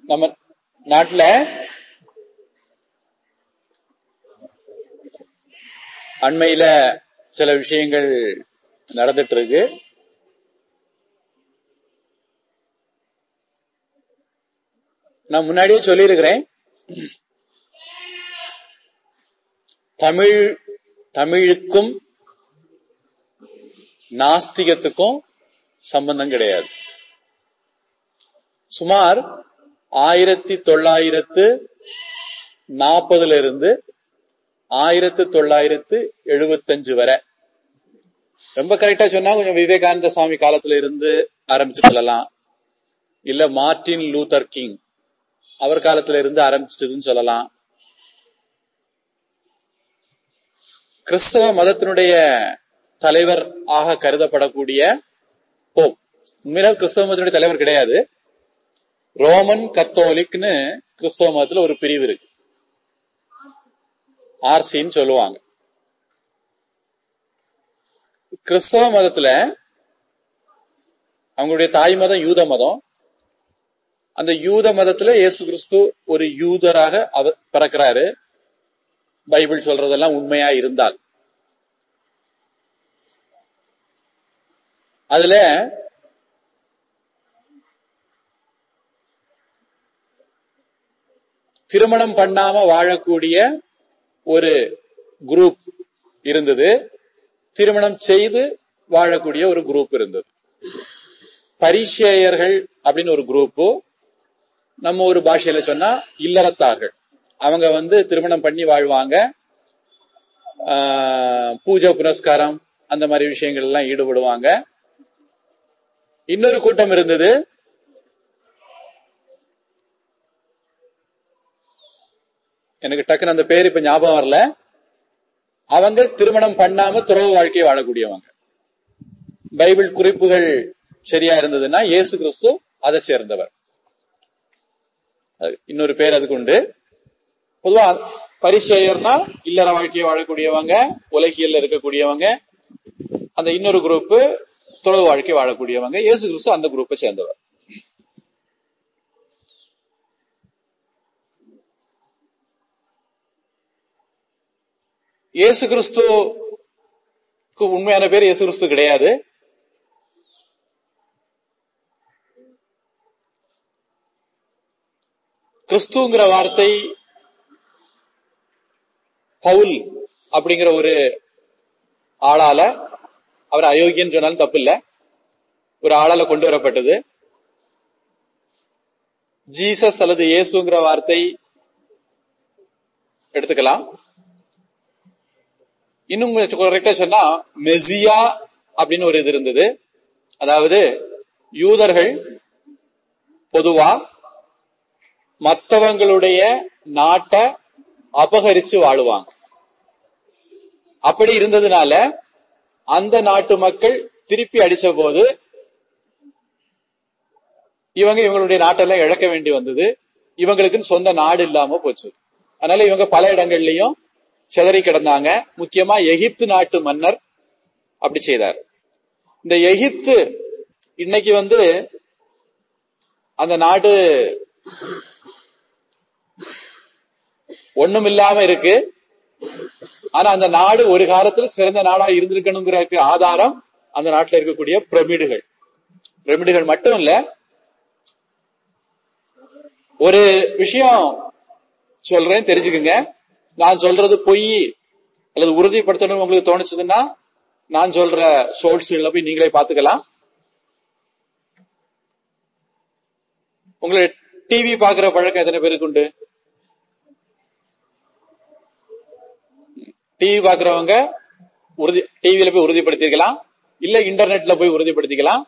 நம்ம நாட்டுல அண்மையில சில விஷயங்கள் நடந்துட்டு இருக்கு நான் முன்னாடியே சொல்லியிருக்கிறேன் தமிழ் தமிழுக்கும் நாஸ்திகத்துக்கும் சம்பந்தம் கிடையாது சுமார் ஆயிரத்தி தொள்ளாயிரத்து நாற்பதுல இருந்து ஆயிரத்தி தொள்ளாயிரத்து எழுபத்தஞ்சு வரை ரொம்ப கரெக்டா சொன்னா கொஞ்சம் விவேகானந்த சுவாமி காலத்துல இருந்து ஆரம்பிச்சு சொல்லலாம் இல்ல மார்டின் லூதர் கிங் அவர் காலத்துல இருந்து ஆரம்பிச்சதுன்னு சொல்லலாம் கிறிஸ்தவ மதத்தினுடைய தலைவர் ஆக கருதப்படக்கூடிய போப் உண்மையில கிறிஸ்தவ மதத்தினுடைய தலைவர் கிடையாது ரோமன் கத்தோலிக்னு கிறிஸ்தவ மதத்துல ஒரு பிரிவு இருக்கு ஆர்சின்னு சொல்லுவாங்க கிறிஸ்தவ மதத்துல அவங்களுடைய தாய் மதம் யூத மதம் அந்த யூத மதத்துல இயேசு கிறிஸ்து ஒரு யூதராக அவர் பிறக்கிறாரு பைபிள் சொல்றதெல்லாம் உண்மையா இருந்தால் அதுல திருமணம் பண்ணாம வாழக்கூடிய ஒரு குரூப் இருந்தது திருமணம் செய்து வாழக்கூடிய ஒரு குரூப் இருந்தது பரிசேயர்கள் அப்படின்னு ஒரு குரூப்பு நம்ம ஒரு பாஷையில சொன்னா இல்லறத்தார்கள் அவங்க வந்து திருமணம் பண்ணி வாழ்வாங்க பூஜை புனஸ்காரம் அந்த மாதிரி விஷயங்கள் எல்லாம் ஈடுபடுவாங்க இன்னொரு கூட்டம் இருந்தது எனக்கு டக்குன்னு அந்த பேர் இப்ப ஞாபகம் வரல அவங்க திருமணம் பண்ணாம துறவு வாழ்க்கையை வாழக்கூடியவங்க பைபிள் குறிப்புகள் சரியா இருந்ததுன்னா இயேசு கிறிஸ்து அதை சேர்ந்தவர் இன்னொரு பேர் அதுக்கு உண்டு பொதுவா பரிசெயர்னா இல்லற வாழ்க்கையை வாழக்கூடியவங்க உலகியல்ல இருக்கக்கூடியவங்க அந்த இன்னொரு குரூப் துறவு வாழ்க்கை வாழக்கூடியவங்க இயேசு கிறிஸ்து அந்த குரூப்பை சேர்ந்தவர் இயேசு கிறிஸ்துக்கு உண்மையான பேர் இயேசு கிறிஸ்து கிடையாது கிறிஸ்துங்கிற வார்த்தை பவுல் அப்படிங்கிற ஒரு ஆளால அவர் அயோக்கியன்னு சொன்னாலும் தப்பு இல்ல ஒரு ஆளால கொண்டு வரப்பட்டது ஜீசஸ் அல்லது இயேசுங்கிற வார்த்தை எடுத்துக்கலாம் இன்னும் கரெக்டா சொன்னா மெசியா அப்படின்னு ஒரு இது இருந்தது அதாவது யூதர்கள் பொதுவா மற்றவங்களுடைய நாட்டை அபகரிச்சு வாழுவாங்க அப்படி இருந்ததுனால அந்த நாட்டு மக்கள் திருப்பி அடிச்ச போது இவங்க இவங்களுடைய நாட்டெல்லாம் இழக்க வேண்டி வந்தது இவங்களுக்கு சொந்த நாடு இல்லாம போச்சு அதனால இவங்க பல இடங்கள்லயும் சிதறி கிடந்தாங்க முக்கியமா எகிப்து நாட்டு மன்னர் அப்படி செய்தார் இந்த எகிப்து இன்னைக்கு வந்து அந்த நாடு ஒண்ணும் இல்லாம இருக்கு ஆனா அந்த நாடு ஒரு காலத்துல சிறந்த நாடா இருந்திருக்கணுங்கிறதுக்கு ஆதாரம் அந்த நாட்டுல இருக்கக்கூடிய பிரமிடுகள் பிரமிடுகள் மட்டும் இல்ல ஒரு விஷயம் சொல்றேன் தெரிஞ்சுக்குங்க நான் சொல்றது பொய் அல்லது உறுதிப்படுத்தணும் உங்களுக்கு தோணுச்சுன்னா நான் சொல்ற சோர்ஸ்ல போய் நீங்களே பாத்துக்கலாம் உங்களை டிவி பாக்குற பழக்கம் எத்தனை பேருக்கு உண்டு டிவி பாக்குறவங்க உறுதி டிவியில போய் உறுதிப்படுத்திக்கலாம் இல்ல இன்டர்நெட்ல போய் உறுதிப்படுத்திக்கலாம்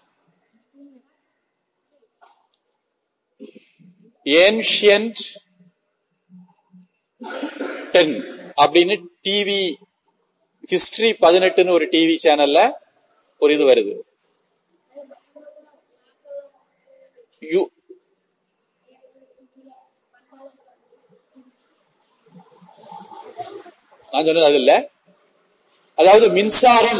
ஏன்ஷியன்ட் டென் அப்படின்னு டிவி ஹிஸ்டரி பதினெட்டுன்னு ஒரு டிவி சேனல்ல ஒரு இது வருது யூ நான் சொன்னது அது இல்ல அதாவது மின்சாரம்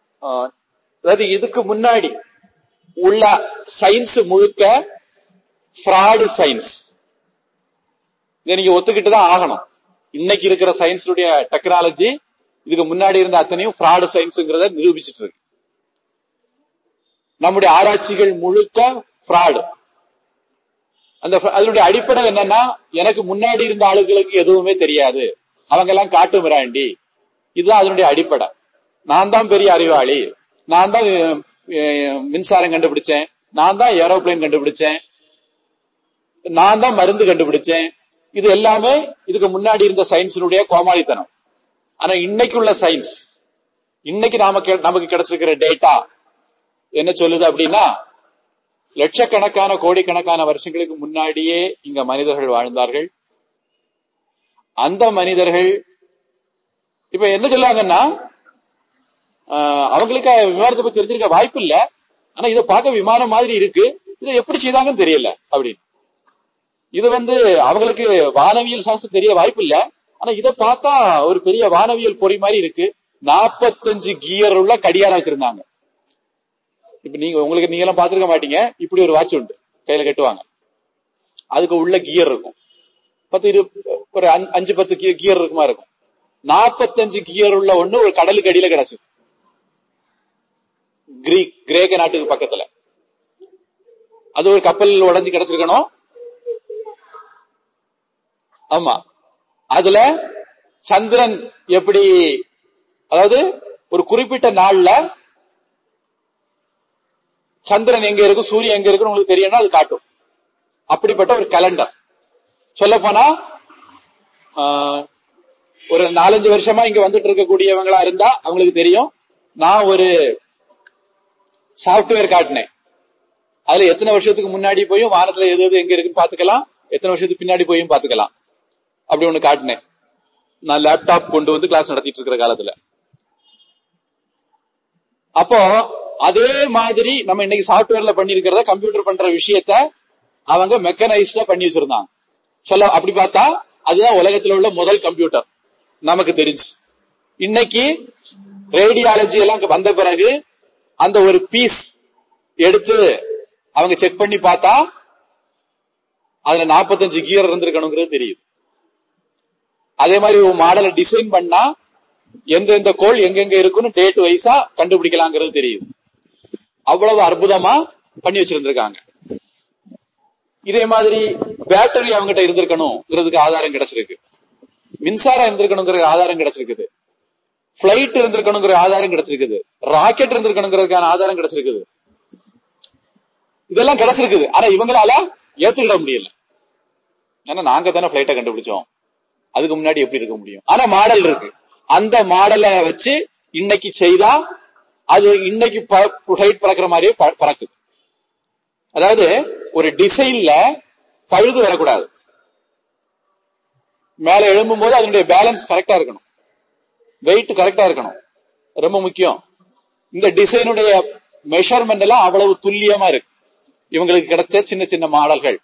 அதாவது இதுக்கு முன்னாடி உள்ள சயின்ஸ் முழுக்க ஃப்ராடு சயின்ஸ் இதை நீங்க ஒத்துக்கிட்டு தான் ஆகணும் இன்னைக்கு இருக்கிற சயின்ஸுடைய டெக்னாலஜி இதுக்கு முன்னாடி இருந்த அத்தனையும் ஃப்ராடு சயின்ஸ்ங்கிறத நிரூபிச்சிட்டு இருக்கு நம்முடைய ஆராய்ச்சிகள் முழுக்க ஃப்ராடு அந்த fr- அதனுடைய அடிப்படை என்னன்னா எனக்கு முன்னாடி இருந்த ஆளுகளுக்கு எதுவுமே தெரியாது அவங்க எல்லாம் காட்டு மிராண்டி இதுதான் அதனுடைய அடிப்படை நான் தான் பெரிய அறிவாளி நான் தான் அஹ், அஹ், மின்சாரம் கண்டுபிடிச்சேன் நான் தான் ஏரோப்ளேன் கண்டுபிடிச்சேன் நான் தான் மருந்து கண்டுபிடிச்சேன் இது எல்லாமே இதுக்கு முன்னாடி இருந்த சயின்ஸினுடைய கோமாளித்தனம் ஆனா இன்னைக்கு உள்ள சயின்ஸ் இன்னைக்கு நாம கே- நமக்கு கிடைச்சிருக்கிற டேட்டா என்ன சொல்லுது அப்படின்னா லட்சக்கணக்கான கோடிக்கணக்கான வருஷங்களுக்கு முன்னாடியே இங்க மனிதர்கள் வாழ்ந்தார்கள் அந்த மனிதர்கள் இப்ப என்ன சொல்லுவாங்கன்னா ஆஹ், அவங்களுக்கு விமானத்தை பத்தி தெரிஞ்சிருக்க வாய்ப்பு இல்ல ஆனா இதை பார்க்க விமானம் மாதிரி இருக்கு இதை எப்படி செய்தாங்கன்னு தெரியல அப்படின்னு இது வந்து அவங்களுக்கு வானவியல் சாஸ்திரம் தெரிய வாய்ப்பு இல்ல ஆனா இதை பார்த்தா ஒரு பெரிய வானவியல் பொறி மாதிரி இருக்கு நாற்பத்தஞ்சு கியர் உள்ள கடியாரம் வச்சிருந்தாங்க இப்ப நீங்க உங்களுக்கு நீங்க எல்லாம் பாத்துருக்க மாட்டீங்க இப்படி ஒரு வாட்ச் உண்டு கையில கட்டுவாங்க அதுக்கு உள்ள கியர் இருக்கும் பத்து இரு ஒரு அஞ்சு- அஞ்சு பத்து கியர் இருக்குமா இருக்கும் நாற்பத்தஞ்சு கியர் உள்ள ஒண்ணு ஒரு கடலுக்கு அடியில கிடைச்சது கிரீக் கிரேக்க நாட்டுக்கு பக்கத்துல அது ஒரு கப்பல் உடைஞ்சு கிடைச்சிருக்கணும் ஆமா அதுல சந்திரன் எப்படி அதாவது ஒரு குறிப்பிட்ட நாள்ல சந்திரன் எங்க இருக்கு சூரியன் எங்க இருக்குன்னு உங்களுக்கு தெரியணும்னா அது காட்டும் அப்படிப்பட்ட ஒரு கலண்டர் சொல்ல போனா ஒரு நாலஞ்சு வருஷமா இங்க வந்துட்டு இருக்கக்கூடியவங்களா இருந்தா அவங்களுக்கு தெரியும் நான் ஒரு சாப்ட்வேர் காட்டினேன் அதுல எத்தனை வருஷத்துக்கு முன்னாடி போயும் வானத்துல எது எது எங்க இருக்குன்னு பாத்துக்கலாம் எத்தனை வருஷத்துக்கு பின்னாடி போயும் பாத்துக்கலாம் அப்படி ஒண்ணு காட்டினேன் நான் லேப்டாப் கொண்டு வந்து கிளாஸ் நடத்திட்டு இருக்கிற காலத்துல அப்போ அதே மாதிரி நம்ம இன்னைக்கு சாப்ட்வேர்ல பண்ணிருக்கிறத கம்ப்யூட்டர் பண்ற விஷயத்த அவங்க மெக்கனைஸ்டா பண்ணி வச்சிருந்தாங்க சொல்ல அப்படி பார்த்தா அதுதான் உலகத்துல உள்ள முதல் கம்ப்யூட்டர் நமக்கு தெரிஞ்சு இன்னைக்கு ரேடியாலஜி எல்லாம் இங்க வந்த பிறகு அந்த ஒரு பீஸ் எடுத்து அவங்க செக் பண்ணி பார்த்தா அதுல 45 கியர் இருந்திருக்கணுங்கிறது தெரியுது அதே மாதிரி ஒரு மாடலை டிசைன் பண்ணா எந்தெந்த கோள் எங்கெங்க இருக்குன்னு டேட் வைஸா கண்டுபிடிக்கலாங்கிறது தெரியுது அவ்வளவு அற்புதமா பண்ணி வச்சிருந்திருக்காங்க இதே மாதிரி பேட்டரி அவங்ககிட்ட இருந்திருக்கணுங்கிறதுக்கு ஆதாரம் கிடைச்சிருக்கு மின்சாரம் இருந்திருக்கணுங்கிற ஆதாரம் கிடைச்சிருக்குது பிளைட் இருந்திருக்கணுங்கிற ஆதாரம் கிடைச்சிருக்குது ராக்கெட் இருந்திருக்கணுங்கிறதுக்கான ஆதாரம் கிடைச்சிருக்குது இதெல்லாம் கிடைச்சிருக்குது ஆனா இவங்களால ஏத்துக்கிட முடியல ஏன்னா நாங்க தானே பிளைட்டை கண்டுபிடிச்சோம் அதுக்கு முன்னாடி எப்படி இருக்க முடியும் ஆனா மாடல் இருக்கு அந்த மாடலை வச்சு இன்னைக்கு செய்தா அது இன்னைக்கு பிளைட் பறக்கிற மாதிரியே ப- பறக்குது அதாவது ஒரு டிசைன்ல பழுது வரக்கூடாது மேல எழும்பும் போது அதனுடைய பேலன்ஸ் கரெக்டா இருக்கணும் வெயிட் கரெக்டா இருக்கணும் ரொம்ப முக்கியம் இந்த டிசைனுடைய மெஷர்மெண்ட் எல்லாம் அவ்வளவு துல்லியமா இருக்கு இவங்களுக்கு கிடைச்ச சின்ன சின்ன மாடல்கள்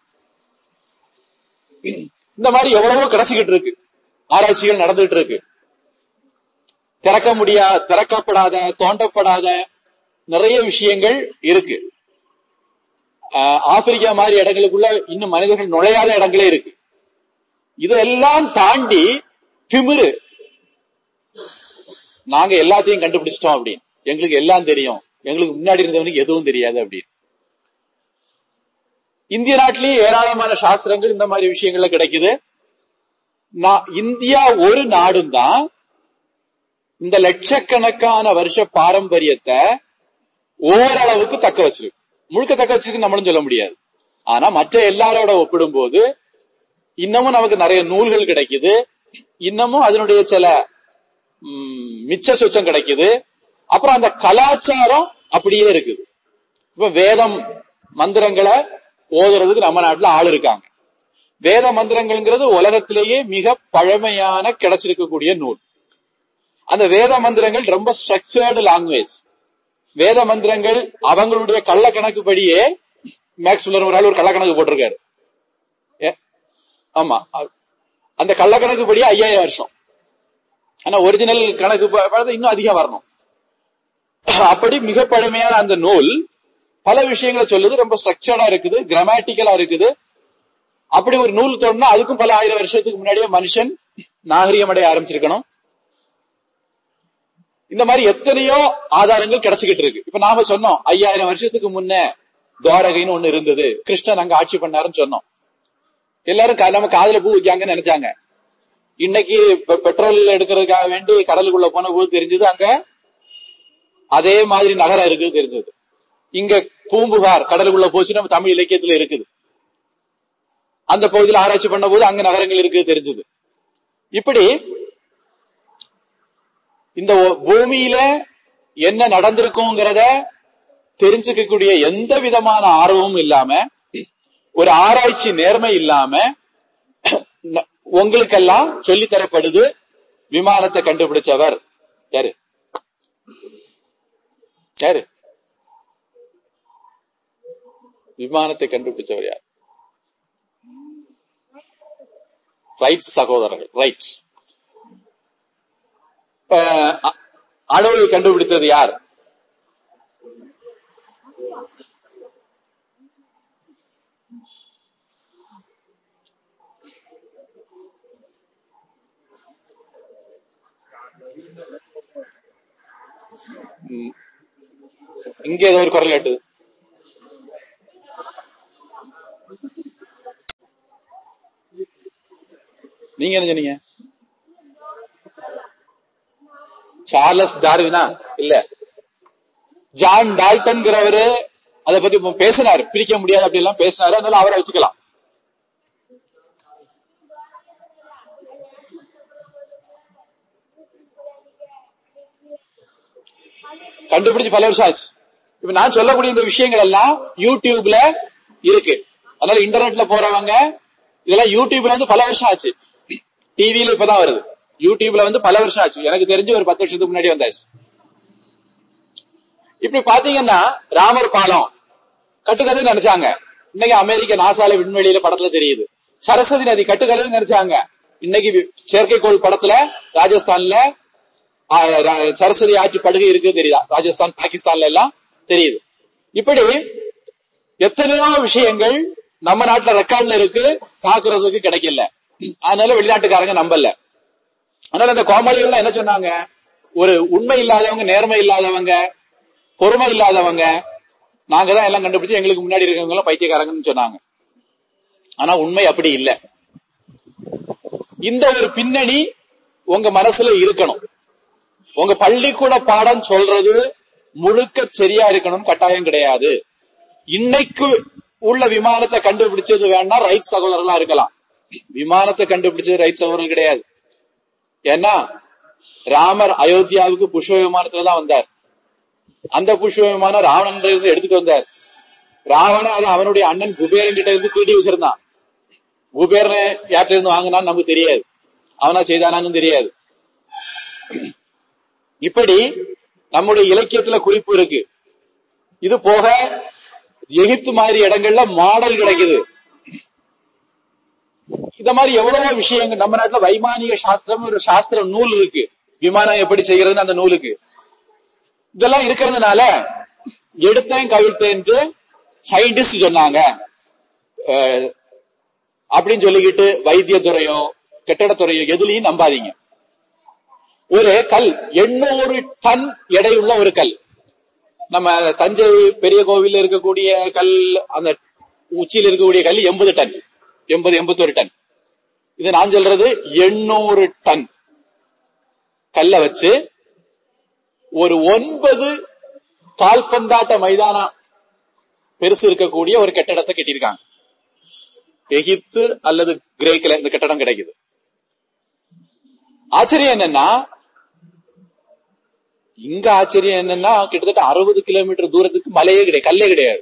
இந்த மாதிரி எவ்வளவோ கிடைச்சிக்கிட்டு இருக்கு ஆராய்ச்சிகள் நடந்துகிட்டு இருக்கு திறக்க முடியா திறக்கப்படாத தோண்டப்படாத நிறைய விஷயங்கள் இருக்கு ஆஹ் ஆப்பிரிக்கா மாதிரி இடங்களுக்குள்ள இன்னும் மனிதர்கள் நுழையாத இடங்களே இருக்கு இதெல்லாம் தாண்டி திமிரு நாங்க எல்லாத்தையும் கண்டுபிடிச்சிட்டோம் அப்படின்னு எங்களுக்கு எல்லாம் தெரியும் எங்களுக்கு முன்னாடி இருந்தவனுக்கு எதுவும் தெரியாது அப்படின்னு இந்திய நாட்டிலேயே ஏராளமான சாஸ்திரங்கள் இந்த மாதிரி விஷயங்கள்ல கிடைக்குது நான் இந்தியா ஒரு நாடும் தான் இந்த லட்சக்கணக்கான வருஷ பாரம்பரியத்தை ஓரளவுக்கு தக்க வச்சிருக்கு முழுக்க தக்க வச்சிருக்கு நம்மளும் சொல்ல முடியாது ஆனா மற்ற எல்லாரோட ஒப்பிடும்போது இன்னமும் நமக்கு நிறைய நூல்கள் கிடைக்குது இன்னமும் அதனுடைய சில ம், மிச்ச சொச்சம் கிடைக்குது அப்புறம் அந்த கலாச்சாரம் அப்படியே இருக்குது இப்ப வேதம் மந்திரங்களை ஓதுறதுக்கு நம்ம நாட்டுல ஆள் இருக்காங்க வேத மந்திரங்கள்ங்கிறது உலகத்திலேயே மிக பழமையான கிடைச்சிருக்கக்கூடிய நூல் அந்த வேத மந்திரங்கள் ரொம்ப ஸ்ட்ரக்சர்டு லாங்குவேஜ் வேத மந்திரங்கள் அவங்களுடைய கள்ள கணக்குப்படியே மேக்ஸ் ஒரு ஆள் ஒரு கள்ளக்கணக்கு போட்டிருக்காரு ஏ, ஆமா அ- அந்த கள்ளக்கணக்கு படி ஐயாயிரம் வருஷம் ஆனா ஒரிஜினல் கணக்கு ப- பார்த்தா இன்னும் அதிகம் வரணும் அப்படி மிக பழமையான அந்த நூல் பல விஷயங்களை சொல்லுது ரொம்ப ஸ்ட்ரக்சர்டா இருக்குது கிராமட்டிக்கலா இருக்குது அப்படி ஒரு நூல் தோணுனா அதுக்கும் பல ஆயிரம் வருஷத்துக்கு முன்னாடியே மனுஷன் நாகரிகம் அடைய ஆரம்பிச்சிருக்கணும் இந்த மாதிரி எத்தனையோ ஆதாரங்கள் கிடைச்சுக்கிட்டு இருக்கு இப்ப நாம சொன்னோம் ஐயாயிரம் வருஷத்துக்கு முன்ன துவாரகைன்னு ஒண்ணு இருந்தது கிருஷ்ணன் அங்க ஆட்சி பண்ணாருன்னு சொன்னோம் எல்லாரும் கா- நம்ம காதுல பூ வைக்காங்கன்னு நினைச்சாங்க இன்னைக்கு பெ- பெட்ரோல் எடுக்கிறதுக்காக வேண்டி கடலுக்குள்ள போன போது தெரிஞ்சது அங்க அதே மாதிரி நகரம் இருக்குது தெரிஞ்சது இங்க பூம்புகார் கடலுக்குள்ள போச்சு நம்ம தமிழ் இலக்கியத்துல இருக்குது அந்த பகுதியில் ஆராய்ச்சி பண்ண போது அங்க நகரங்கள் இருக்குது தெரிஞ்சது இப்படி இந்த ஒ- பூமியில என்ன நடந்திருக்குங்கிறத தெரிஞ்சுக்கக்கூடிய எந்த விதமான ஆர்வமும் இல்லாம ஒரு ஆராய்ச்சி நேர்மை இல்லாம ந- உங்களுக்கெல்லாம் சொல்லித் தரப்படுது விமானத்தை கண்டுபிடிச்சவர் யாரு யாரு விமானத்தை கண்டுபிடிச்சவர் யார் ரைட் சகோதரர்கள் ரைட் அணுவை கண்டுபிடித்தது யார் ம். இங்க ஏதோ ஒரு குரல் கேட்டுது நீங்க என்ன சொன்னீங்க சார்லஸ் டார்வினா இல்ல ஜான் டால்டன்கிறவரு அதை பத்தி இப்ப பேசினாரு பிரிக்க முடியாது அப்படி எல்லாம் பேசினாரு அதனால அவரை வச்சுக்கலாம் கண்டுபிடிச்சு பல வருஷம் ஆச்சு இப்ப நான் சொல்லக்கூடிய இந்த விஷயங்கள் எல்லாம் யூடியூப்ல இருக்கு அதனால இன்டர்நெட்ல போறவங்க இதெல்லாம் யூடியூப்ல வந்து பல வருஷம் ஆச்சு டிவியில இப்பதான் வருது யூடியூப்ல வந்து பல வருஷம் ஆச்சு எனக்கு தெரிஞ்சு ஒரு பத்து வருஷத்துக்கு முன்னாடி வந்தாச்சு இப்படி பாத்தீங்கன்னா ராமர் பாலம் கட்டுக்கதைன்னு நினைச்சாங்க இன்னைக்கு அமெரிக்க நாசால விண்வெளியில படத்துல தெரியுது சரஸ்வதி நதி கட்டுக்கதைன்னு நினைச்சாங்க இன்னைக்கு வி- செயற்கைக்கோள் படத்துல ராஜஸ்தான்ல ஆ, ரா- சரஸ்வதி ஆற்று படுகை இருக்கு தெரியுதா ராஜஸ்தான் பாகிஸ்தான்ல எல்லாம் தெரியுது இப்படி எத்தனையோ விஷயங்கள் நம்ம நாட்டுல ரெக்கார்ட்ல இருக்கு பாக்குறதுக்கு கிடைக்கல அதனால வெளிநாட்டுக்காரங்க நம்பல அதனால இந்த கோமாளிகள் என்ன சொன்னாங்க ஒரு உண்மை இல்லாதவங்க நேர்மை இல்லாதவங்க பொறுமை இல்லாதவங்க நாங்க தான் எல்லாம் கண்டுபிடிச்சு எங்களுக்கு முன்னாடி இருக்கவங்க எல்லாம் பைத்தியக்காரங்கன்னு சொன்னாங்க ஆனா உண்மை அப்படி இல்ல இந்த ஒரு பின்னணி உங்க மனசுல இருக்கணும் உங்க பள்ளிக்கூட பாடம் சொல்றது முழுக்க சரியா இருக்கணும்னு கட்டாயம் கிடையாது இன்னைக்கு உள்ள விமானத்தை கண்டுபிடிச்சது வேணா ரைட் சகோதரர்களா இருக்கலாம் விமானத்தை கண்டுபிடிச்சது ரைட் சகோதரர்கள் கிடையாது ஏன்னா ராமர் அயோத்தியாவுக்கு புஷ்ப விமானத்துல தான் வந்தார் அந்த புஷ்ப விமானம் ராவணன் இருந்து எடுத்துட்டு வந்தார் ராவணன் அது அவனுடைய அண்ணன் குபேரன் கிட்ட இருந்து பீடி வச்சிருந்தான் குபேரன் யார்கிட்ட இருந்து வாங்கினான்னு நமக்கு தெரியாது அவனா செய்தானான்னு தெரியாது இப்படி நம்முடைய இலக்கியத்துல குறிப்பு இருக்கு இது போக எகிப்து மாதிரி இடங்கள்ல மாடல் கிடைக்குது இந்த மாதிரி எவ்வளவோ விஷயங்கள் நம்ம நாட்டுல வைமானிக சாஸ்திரம் ஒரு சாஸ்திர நூல் இருக்கு விமானம் எப்படி செய்யறதுன்னு அந்த நூலுக்கு இதெல்லாம் இருக்கிறதுனால எடுத்தேன் கவிழ்த்தேன்ட்டு சயின்டிஸ்ட் சொன்னாங்க அஹ், அப்படின்னு சொல்லிக்கிட்டு வைத்தியத்துறையோ கட்டடத்துறையோ எதுலயும் நம்பாதீங்க ஒரு கல் எண்ணூறு டன் எடையுள்ள ஒரு கல் நம்ம தஞ்சை பெரிய கோவில்ல இருக்கக்கூடிய கல் அந்த உச்சியில் இருக்கக்கூடிய கல் எண்பது டன் எண்பது எண்பத்தொரு டன் இது நான் சொல்றது எண்ணூறு டன் கல்ல வச்சு ஒரு ஒன்பது கால்பந்தாட்ட மைதானம் பெருசு இருக்கக்கூடிய ஒரு கட்டடத்தை கட்டியிருக்காங்க எகிப்து அல்லது கிரேக்கில் இந்த கட்டடம் கிடைக்குது ஆச்சரியம் என்னன்னா இங்க ஆச்சரியம் என்னன்னா கிட்டத்தட்ட அறுபது கிலோமீட்டர் தூரத்துக்கு மலையே கிடையாது கல்லே கிடையாது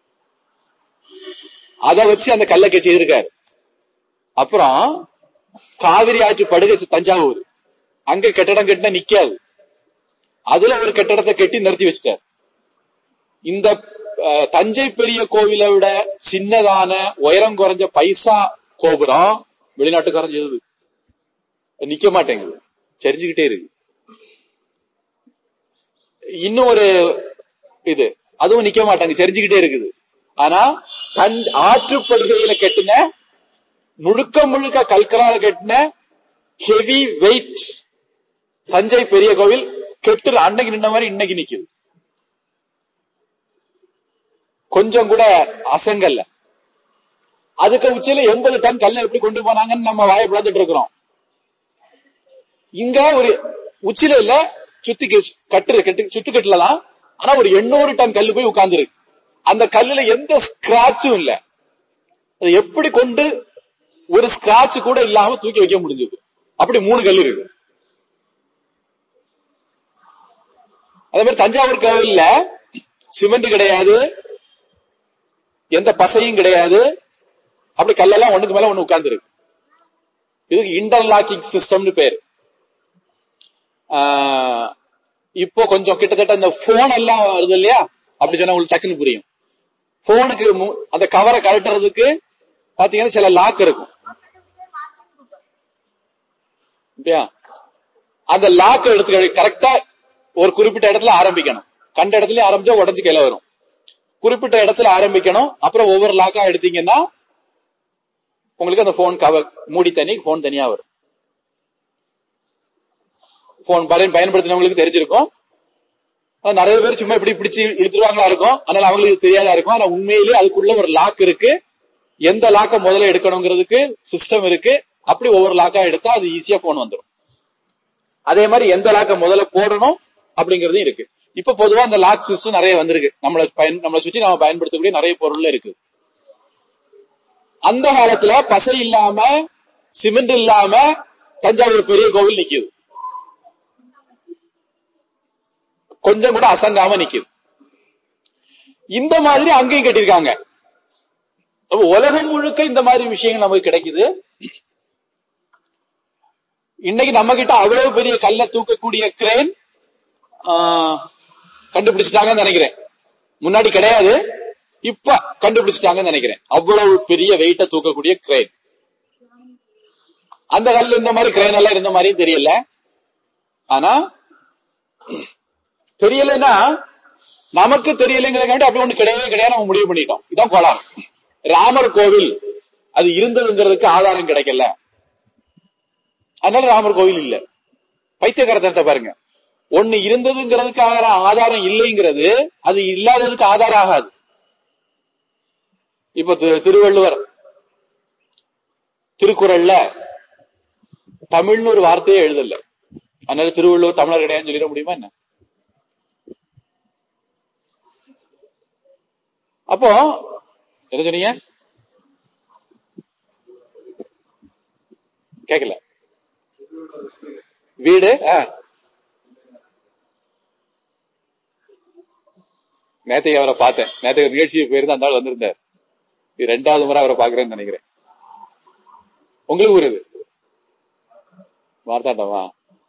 அதை வச்சு அந்த கல்லை செய்திருக்காரு அப்புறம் காவிரி ஆற்று படுகை தஞ்சாவூர் அங்க கட்டடம் கட்டினா நிக்காது அதுல ஒரு கட்டடத்தை கட்டி நிறுத்தி வச்சிட்டார் இந்த அஹ், தஞ்சை பெரிய கோவிலை விட சின்னதான உயரம் குறைஞ்ச பைசா கோபுரம் வெளிநாட்டுக்காரன் செய்தது நிக்க மாட்டேங்குது சரிஞ்சுக்கிட்டே இருக்கு இன்னும் ஒரு இது அதுவும் நிக்க மாட்டாங்க செரிஞ்சுக்கிட்டே இருக்குது ஆனா தன் ஆற்றுப்படுகையில கட்டின முழுக்க முழுக்க கல்கரால கட்டின ஹெவி வெயிட் தஞ்சை பெரிய கோவில் கெட்டு அன்னைக்கு நின்ன மாதிரி இன்னைக்கு நிக்குது கொஞ்சம் கூட அசங்கல்ல அதுக்கு உச்சியில எண்பது டன் கல்லை எப்படி கொண்டு போனாங்கன்னு நம்ம வாயை பிளந்துட்டு இருக்கிறோம் இங்க ஒரு உச்சில இல்ல சுத்தி கட்டு கட்டு சுட்டுக்கட்டுல தான் ஆனா ஒரு எண்ணூறு டன் கல்லு போய் உட்கார்ந்துருக்கு அந்த கல்லுல எந்த ஸ்கிராச்சும் இல்ல அது எப்படி கொண்டு ஒரு ஸ்கிராட்ச் கூட இல்லாம தூக்கி வைக்க முடிஞ்சது அப்படி மூணு கல் இருக்கு அதே மாதிரி தஞ்சாவூர் கோவில்ல சிமெண்ட் கிடையாது எந்த பசையும் கிடையாது அப்படி கல்லெல்லாம் ஒண்ணுக்கு மேல ஒண்ணு உட்கார்ந்து இருக்கு இதுக்கு இன்டர்லாக்கிங் சிஸ்டம்னு பேர் இப்போ கொஞ்சம் கிட்டத்தட்ட இந்த போன் எல்லாம் வருது இல்லையா அப்படி சொன்னா உங்களுக்கு டக்குன்னு புரியும் போனுக்கு அந்த கவரை கழட்டுறதுக்கு பாத்தீங்கன்னா சில லாக் இருக்கும் அந்த லாக் எடுத்து கரெக்டா ஒரு குறிப்பிட்ட இடத்துல ஆரம்பிக்கணும் கண்ட இடத்துல ஆரம்பிச்சா உடஞ்சு கையில வரும் குறிப்பிட்ட இடத்துல ஆரம்பிக்கணும் அப்புறம் ஒவ்வொரு லாக்கா எடுத்தீங்கன்னா உங்களுக்கு அந்த போன் கவர் மூடி தனி போன் தனியா வரும் போன் பயன்படுத்தினவங்களுக்கு தெரிஞ்சிருக்கும் நிறைய பேர் சும்மா இப்படி பிடிச்சு இழுத்துருவாங்களா இருக்கும் அதனால அவங்களுக்கு தெரியாதா இருக்கும் ஆனா உண்மையிலேயே அதுக்குள்ள ஒரு லாக் இருக்கு எந்த லாக்க முதல்ல எடுக்கணுங்கிறதுக்கு சிஸ்டம் இருக்கு அப்படி ஒவ்வொரு லாக்கா எடுத்தா அது ஈஸியா போன் வந்துடும் அதே மாதிரி எந்த லாக்க முதல்ல போடணும் அப்படிங்கறதும் இருக்கு இப்ப பொதுவா அந்த லாக் சிஸ்டம் நிறைய வந்திருக்கு நம்மளை பயன் நம்மளை சுற்றி நம்ம பயன்படுத்தக்கூடிய நிறைய பொருள் இருக்கு அந்த காலத்துல பசை இல்லாம சிமெண்ட் இல்லாம தஞ்சாவூர் பெரிய கோவில் நிக்குது கொஞ்சம் கூட அசங்காம நிக்குது இந்த மாதிரி அங்கேயும் கட்டிருக்காங்க உலகம் முழுக்க இந்த மாதிரி விஷயங்கள் நமக்கு கிடைக்குது இன்னைக்கு நம்ம கிட்ட அவ்வளவு பெரிய கல்ல தூக்கக்கூடிய கிரேன் கண்டுபிடிச்சிட்டாங்கன்னு நினைக்கிறேன் முன்னாடி கிடையாது இப்ப கண்டுபிடிச்சிட்டாங்கன்னு நினைக்கிறேன் அவ்வளவு பெரிய வெயிட்ட தூக்கக்கூடிய கிரேன் அந்த கல்ல இந்த மாதிரி கிரேன் எல்லாம் இருந்த மாதிரியும் தெரியல ஆனா தெரியலன்னா நமக்கு தெரியலைங்கிறக்காண்டி அப்படி ஒண்ணு கிடையவே கிடையாது நம்ம முடிவு பண்ணிட்டோம் இதான் கோளாறு ராமர் கோவில் அது இருந்ததுங்கிறதுக்கு ஆதாரம் கிடைக்கல அதனால ராமர் கோவில் இல்ல பைத்தியகாரத்தனத்தை பாருங்க ஒண்ணு இருந்ததுங்கிறதுக்காக ஆதாரம் இல்லைங்கிறது அது இல்லாததுக்கு ஆதாரம் ஆகாது இப்ப திருவள்ளுவர் திருக்குறள்ல தமிழ்னு ஒரு வார்த்தையே எழுதல அதனால திருவள்ளுவர் தமிழர் கிடையாதுன்னு சொல்லிட முடியுமா என்ன அப்போ என்ன சொன்னீங்க கேக்கல வீடு நேத்தைக்கு அவரை பார்த்தேன் நேற்று நிகழ்ச்சிக்கு போயிருந்து அந்த ஆள் வந்திருந்தார் இது ரெண்டாவது முறை அவரை பாக்குறேன்னு நினைக்கிறேன் உங்களுக்கு ஊர் இது மார்த்தாண்டமா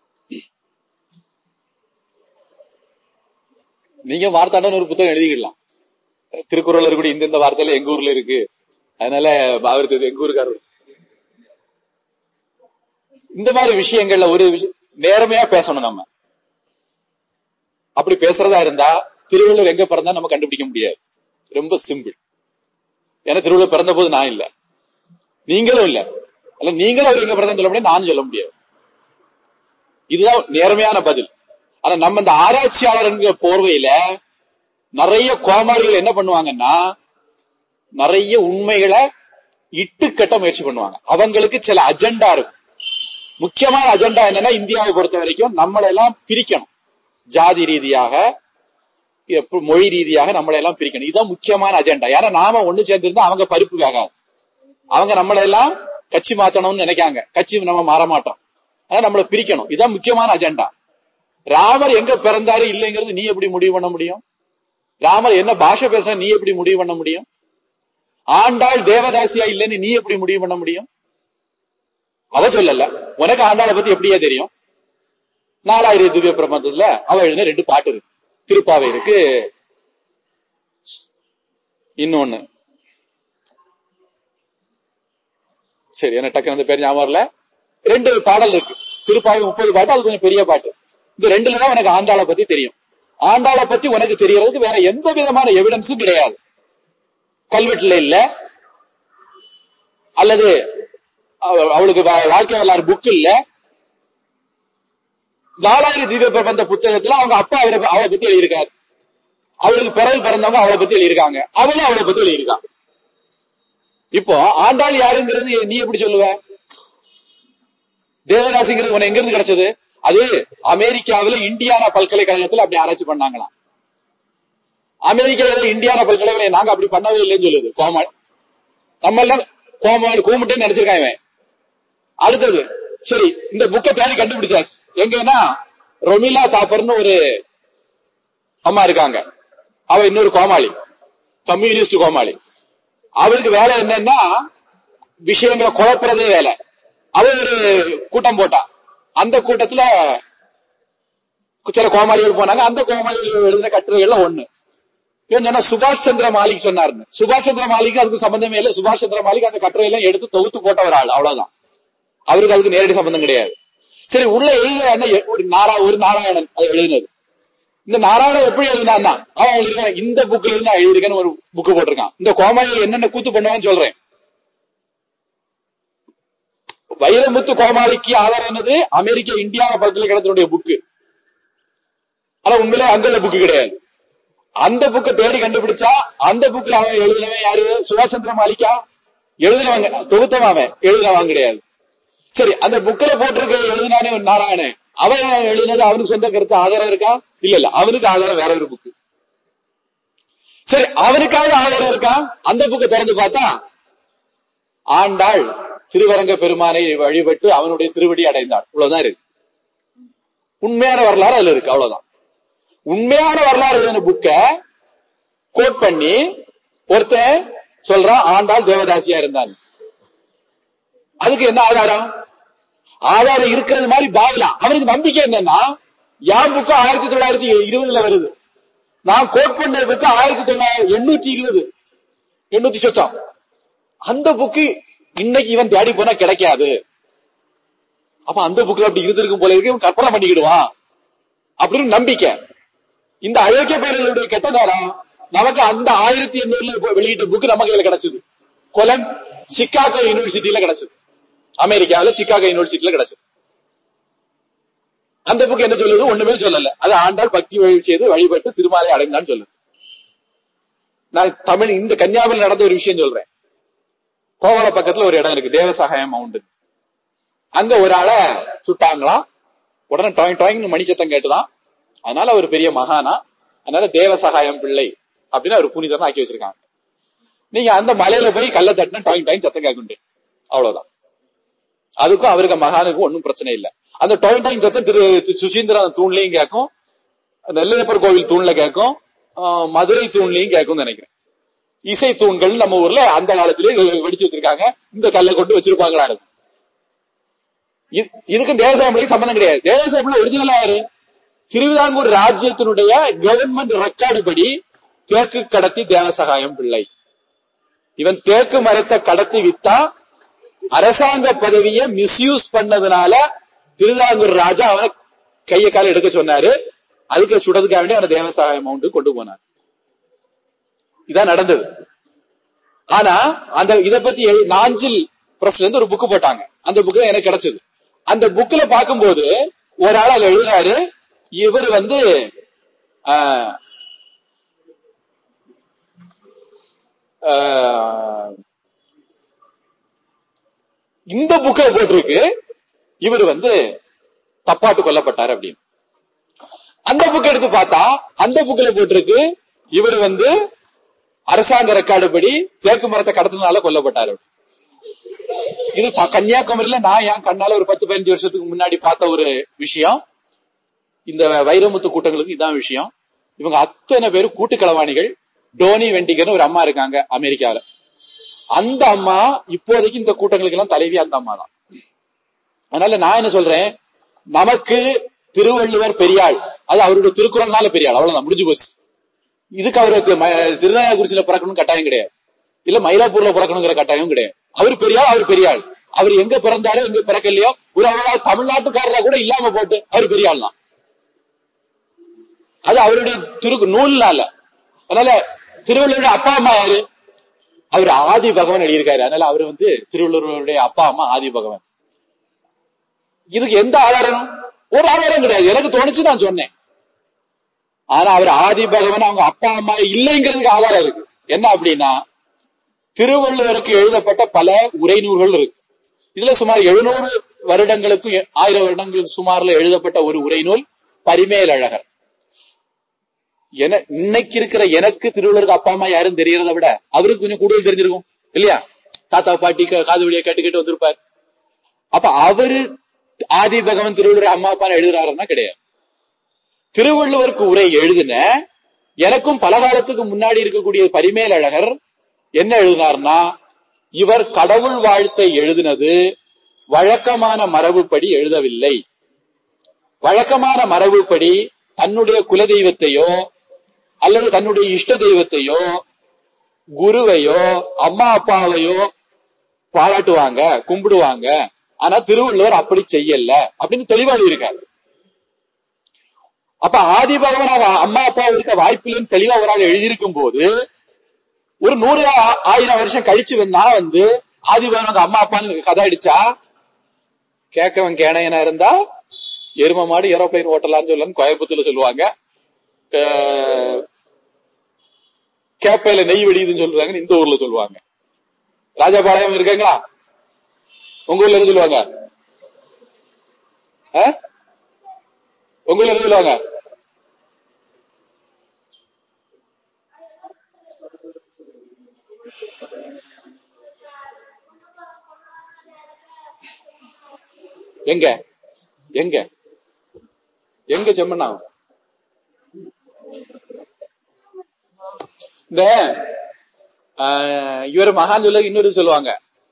நீங்க மார்த்தாண்டம் ஒரு புத்தகம் எழுதிக்கலாம் திருக்குறள் இருக்கக்கூடிய இந்த இந்த வார்த்தையில எங்க ஊர்ல இருக்கு அதனால அவருக்கு எங்க ஊருக்காரர் இந்த மாதிரி விஷயங்கள்ல ஒரு நேர்மையா பேசணும் நம்ம அப்படி பேசுறதா இருந்தா திருவள்ளுவர் எங்க பிறந்தா நம்ம கண்டுபிடிக்க முடியாது ரொம்ப சிம்பிள் ஏன்னா திருவள்ளுவர் பிறந்த போது நான் இல்ல நீங்களும் இல்ல அல்ல நீங்களும் அவர் எங்க பிறந்தா சொல்ல முடியாது நானும் சொல்ல முடியாது இதுதான் நேர்மையான பதில் ஆனா நம்ம இந்த ஆராய்ச்சியாளர் போர்வையில நிறைய கோமாளிகள் என்ன பண்ணுவாங்கன்னா நிறைய உண்மைகளை இட்டு கட்ட முயற்சி பண்ணுவாங்க அவங்களுக்கு சில அஜெண்டா இருக்கும் முக்கியமான அஜெண்டா என்னன்னா இந்தியாவை பொறுத்த வரைக்கும் நம்மளை எல்லாம் பிரிக்கணும் ஜாதி ரீதியாக மொழி ரீதியாக நம்மளை எல்லாம் பிரிக்கணும் இதுதான் முக்கியமான அஜெண்டா ஏன்னா நாம ஒண்ணு சேர்ந்திருந்தா அவங்க பருப்பு வேகாது அவங்க நம்மளை எல்லாம் கட்சி மாத்தணும்னு நினைக்காங்க கட்சி நம்ம மாற மாட்டோம் ஆனா நம்மளை பிரிக்கணும் இதுதான் முக்கியமான அஜெண்டா ராமர் எங்க பிறந்தாரு இல்லைங்கிறது நீ எப்படி முடிவு பண்ண முடியும் ராமர் என்ன பாஷை பேச நீ எப்படி முடிவு பண்ண முடியும் ஆண்டாள் தேவதாசியா இல்லைன்னு நீ எப்படி முடிவு பண்ண முடியும் அவ சொல்லல உனக்கு ஆண்டாளை பத்தி எப்படியா தெரியும் நாலாயிரம் திவ்ய பிரபந்தத்துல அவ எழுதின ரெண்டு பாட்டு இருக்கு திருப்பாவை இருக்கு இன்னொன்னு சரி என்ன டக்கு அந்த பேர் ஞாபகம் வரல ரெண்டு பாடல் இருக்கு திருப்பாவை முப்பது பாட்டு அது கொஞ்சம் பெரிய பாட்டு இந்த ரெண்டுல தான் எனக்கு ஆண்டாளை பத்தி தெரியும் ஆண்டாளை பத்தி உனக்கு தெரியறதுக்கு வேற எந்த விதமான எவிடன்ஸும் கிடையாது கல்வெட்டுல இல்ல அல்லது அவ- அவளுக்கு வா- வாழ்க்கை வரலாறு புக் இல்ல நாலாயிரம் தீப பிரபந்த புத்தகத்துல அவங்க அப்பா அவரை அவளை பத்தி எழுதியிருக்காரு அவளுக்கு பிறகு பிறந்தவங்க அவளை பத்தி எழுதியிருக்காங்க அவளும் அவளை பத்தி எழுதியிருக்காங்க இப்போ ஆண்டாள் யாருங்கிறது நீ எப்படி சொல்லுவ தேவதாசிங்கிறது உனக்கு எங்க இருந்து கிடைச்சது அது அமெரிக்காவுல இந்தியானா பல்கலைக்கழகத்துல அப்படி ஆராய்ச்சி பண்ணாங்களாம் அமெரிக்காவில இந்தியானா பல்கலைக்கழகம் நாங்க அப்படி பண்ணவே இல்லைன்னு சொல்லுது கோமாள் நம்ம எல்லாம் கோமாள் கூமிட்டே நினைச்சிருக்கான் இவன் அடுத்தது சரி இந்த புக்கை தேடி கண்டுபிடிச்சாச்சு எங்கன்னா ரொமிலா தாப்பர்னு ஒரு அம்மா இருக்காங்க அவ இன்னொரு கோமாளி கம்யூனிஸ்ட் கோமாளி அவளுக்கு வேலை என்னன்னா விஷயங்களை குழப்புறதே வேலை அவ ஒரு கூட்டம் போட்டா அந்த கூட்டத்துல சில கோமாளிகள் போனாங்க அந்த கோமாளிகள் எழுதின கட்டுரைகள்ல ஒண்ணு இவன் சொன்னா சுபாஷ் சந்திர மாலிக் சொன்னாருன்னு சுபாஷ் சந்திர மாலிக் அதுக்கு சம்பந்தமே இல்லை சுபாஷ் சந்திர மாலிக் அந்த கட்டுரையெல்லாம் எடுத்து தொகுத்து போட்ட ஒரு ஆள் அவ்வளவுதான் அவருக்கு அதுக்கு நேரடி சம்பந்தம் கிடையாது சரி உள்ள எழுதின என்ன எ- ஒரு நாரா ஒரு நாராயணன் அது எழுதினது இந்த நாராயணன் எப்படி எழுதினான்னா அவன் எழுதிருக்கான் இந்த புக்ல இருந்து நான் எழுதிருக்கேன்னு ஒரு புக் போட்டிருக்கான் இந்த கோமாளிகள் என்னென்ன கூத்து பண்ணுவான்னு சொல்றேன் வைரமுத்து கோமாளிக்கு ஆதாரம் என்னது அமெரிக்க இந்தியா பல்கலைக்கழகத்தினுடைய புக்கு ஆனா உண்மையிலே அங்குள்ள புக்கு கிடையாது அந்த புக்கை தேடி கண்டுபிடிச்சா அந்த புக்ல அவன் எழுதினவன் யாரு சுபாஷ் சந்திர மாலிகா எழுதினவங்க தொகுத்தவன் அவன் எழுதினவன் கிடையாது சரி அந்த புக்ல போட்டிருக்க எழுதினானே ஒரு நாராயணன் அவன் எழுதினது அவனுக்கு சொந்த கருத்து ஆதாரம் இருக்கா இல்ல இல்ல அவனுக்கு ஆதாரம் வேற ஒரு புக்கு சரி அவனுக்காக ஆதாரம் இருக்கா அந்த புக்கை திறந்து பார்த்தா ஆண்டாள் திருவரங்க பெருமானை வழிபட்டு அவனுடைய திருவடி அடைந்தாள் இவ்வளவுதான் இருக்கு உண்மையான வரலாறு அதுல இருக்கு அவ்வளவுதான் உண்மையான வரலாறு எழுதின புக்க கோட் பண்ணி ஒருத்தன் சொல்றான் ஆண்டாள் தேவதாசியா இருந்தான் அதுக்கு என்ன ஆதாரம் ஆதாரம் இருக்கிறது மாதிரி பாவலாம் அவனுக்கு நம்பிக்கை என்னன்னா என் புக்கு ஆயிரத்தி தொள்ளாயிரத்தி இருபதுல வருது நான் கோட் பண்ண புக்கு ஆயிரத்தி தொள்ளாயிரத்தி எண்ணூத்தி இருபது எண்ணூத்தி சொச்சம் அந்த புக்கு இன்னைக்கு இவன் தேடி போனா கிடைக்காது அப்ப அந்த புக்ல அப்படி இருந்திருக்கும் போல இருக்கு இவன் கற்பனை பண்ணிக்கிடுவான் அப்படின்னு நம்பிக்கை இந்த அயோக்கிய பேர்களுடைய கெட்ட நேரம் நமக்கு அந்த ஆயிரத்தி எண்ணூறுல இப்ப வெளியிட்ட புக் நமக்கு இதுல கிடைச்சது கொலன் சிக்காகோ யூனிவர்சிட்டியில கிடைச்சது அமெரிக்காவில சிக்காகோ யூனிவர்சிட்டியில கிடைச்சது அந்த புக் என்ன சொல்லுது ஒண்ணுமே சொல்லல அது ஆண்டாள் பக்தி வழி செய்து வழிபட்டு திருமாலை அடைந்தான்னு சொல்லுது நான் தமிழ் இந்த கன்னியாகுமரியில் நடந்த ஒரு விஷயம் சொல்றேன் கோவள பக்கத்துல ஒரு இடம் இருக்கு தேவசகாயம் மவுண்டன் அங்க ஒரு ஆளை சுட்டாங்களாம் உடனே டாய் டாய்னு மணி சத்தம் கேட்டுதான் அதனால அவர் பெரிய மகானா அதனால தேவசகாயம் பிள்ளை அப்படின்னு அவர் புனிதர்னு ஆக்கி வச்சிருக்காங்க நீங்க அந்த மலையில போய் கல்ல தட்டினா டாய் டாய் சத்தம் கேட்குண்டு அவ்வளவுதான் அதுக்கும் அவருக்கு மகானுக்கும் ஒன்றும் பிரச்சனை இல்ல அந்த டாய் டாய் சத்தம் திரு திரு சுசீந்திரன் தூண்லயும் கேட்கும் நெல்லையப்பர் கோவில் தூண்ல கேட்கும் ஆஹ் மதுரை தூண்லயும் கேட்கும் நினைக்கிறேன் இசை தூண்கள் நம்ம ஊர்ல அந்த காலத்திலேயே வெடிச்சு வச்சிருக்காங்க இந்த கல்லை கொண்டு வச்சிருப்பாங்களா இருக்கும் இது- இதுக்கும் தேவசாயங்களுக்கு சம்பந்தம் கிடையாது தேவசாயம் ஒரிஜினலா யாரு திருவிதாங்கூர் ராஜ்யத்தினுடைய கவர்மெண்ட் ரெக்கார்டு படி தேக்கு கடத்தி தேவசகாயம் பிள்ளை இவன் தேக்கு மரத்தை கடத்தி வித்தா அரசாங்க பதவியை மிஸ்யூஸ் பண்ணதுனால திருவிதாங்கூர் ராஜா அவனை கைய கால எடுக்க சொன்னாரு அதுக்கு சுடதுக்காக வேண்டி அவனை தேவசகாயம் அமௌண்ட் கொண்டு போனார் இதான் நடந்தது ஆனா அந்த இத பத்தி எழு- நாஞ்சில் பிரஸ்ல இருந்து ஒரு புக் போட்டாங்க அந்த புக் எனக்கு கிடைச்சது அந்த புக்ல பாக்கும்போது ஒரு ஆள் அதுல எழுதுறாரு இவர் வந்து ஆஹ், ஆஹ், இந்த புக்ல போட்டிருக்கு இவர் வந்து தப்பாட்டு கொல்லப்பட்டார் அப்படின்னு அந்த புக் எடுத்து பார்த்தா அந்த புக்ல போட்டிருக்கு இவர் வந்து அரசாங்க ரெக்கார்டு படி தேக்கு மரத்தை கடத்தினால கொல்லப்பட்டாரு இது த- கன்னியாகுமரியில நான் என் கண்ணால ஒரு பத்து பதினஞ்சு வருஷத்துக்கு முன்னாடி பார்த்த ஒரு விஷயம் இந்த வைரமுத்து கூட்டங்களுக்கு இதான் விஷயம் இவங்க அத்தனை பேரும் கூட்டு களவாணிகள் டோனி வெண்டிகர்னு ஒரு அம்மா இருக்காங்க அமெரிக்கால அந்த அம்மா இப்போதைக்கு இந்த கூட்டங்களுக்கு எல்லாம் தலைவி அந்த அம்மா தான் அதனால நான் என்ன சொல்றேன் நமக்கு திருவள்ளுவர் பெரியாள் அது அவருடைய திருக்குறள்னால பெரியாள் அவ்வளவுதான் முடிஞ்சு போச்சு இதுக்கு அவரு திருநாயகுறிச்சியில பிறக்கணும் கட்டாயம் கிடையாது இல்ல மயிலாப்பூர்ல பிறக்கணுங்கிற கட்டாயம் கிடையாது அவர் பெரியாள் அவர் பெரியாள் அவர் எங்க பிறந்தாரோ எங்க பிறக்கலையோ ஒரு அவரால் தமிழ்நாட்டுக்காரரா கூட இல்லாம போட்டு அவர் பெரியாள் தான் அது அவருடைய திரு நூல்னால அதனால திருவள்ளுவருடைய அப்பா அம்மா யாரு அவர் ஆதி பகவான் எழுதியிருக்காரு அதனால அவர் வந்து திருவள்ளுவருடைய அப்பா அம்மா ஆதி பகவான் இதுக்கு எந்த ஆதாரம் ஒரு ஆதாரம் கிடையாது எனக்கு தோணுச்சு நான் சொன்னேன் ஆனா அவர் ஆதி பகவான் அவங்க அப்பா அம்மா இல்லைங்கிறதுக்கு ஆதாரம் இருக்கு என்ன அப்படின்னா திருவள்ளுவருக்கு எழுதப்பட்ட பல உரைநூல்கள் இருக்கு இதுல சுமார் எழுநூறு வருடங்களுக்கும் எ- ஆயிரம் வருடங்களுக்கு சுமார்ல எழுதப்பட்ட ஒரு உரைநூல் பரிமேலழகர் என இன்னைக்கு இருக்கிற எனக்கு திருவள்ளுவருக்கு அப்பா அம்மா யாரும் தெரியறத விட அவருக்கு கொஞ்சம் கூடுதல் தெரிஞ்சிருக்கும் இல்லையா தாத்தா பாட்டி கா- காது வழியா கேட்டு கேட்டு வந்திருப்பார் அப்ப அவரு ஆதி பகவான் திருவள்ளுவர் அம்மா அப்பா எழுதுறாருன்னா கிடையாது திருவள்ளுவருக்கு உரை எழுதின எனக்கும் பல காலத்துக்கு முன்னாடி இருக்கக்கூடிய பரிமேலழகர் என்ன எழுதினார்னா இவர் கடவுள் வாழ்த்தை எழுதினது வழக்கமான மரபுப்படி எழுதவில்லை வழக்கமான மரபுப்படி தன்னுடைய குலதெய்வத்தையோ அல்லது தன்னுடைய இஷ்ட தெய்வத்தையோ குருவையோ அம்மா அப்பாவையோ பாராட்டுவாங்க கும்பிடுவாங்க ஆனா திருவள்ளுவர் அப்படி செய்யல அப்படின்னு தெளிவா இருக்காரு அப்ப ஆதி பகவனாக அம்மா அப்பா இருக்க வாய்ப்பில்லைன்னு தெளிவா ஒரு ஆள் எழுதியிருக்கும் போது ஒரு நூறு ஆ- ஆயிரம் வருஷம் கழிச்சு வந்து நான் வந்து ஆதி பகவனாக அம்மா அப்பான்னு கதை அடிச்சா கேட்கவன் கேணையனா இருந்தா எரும மாடு ஏரோப்ளைன் ஓட்டலாம்னு சொல்லலாம் கோயம்புத்தூர்ல சொல்லுவாங்க அஹ், கேப்பையில நெய் வெடியுதுன்னு சொல்றாங்க இந்த ஊர்ல சொல்லுவாங்க ராஜபாளையம் இருக்காங்களா உங்க ஊர்ல இருந்து சொல்லுவாங்க ஆ? உங்க ஊர்ல இருந்து சொல்லுவாங்க எங்க எங்க எங்க செம்மண்ணா இந்த ஆஹ், இவர் மகான் சொல்ல இன்னொரு சொல்லுவாங்க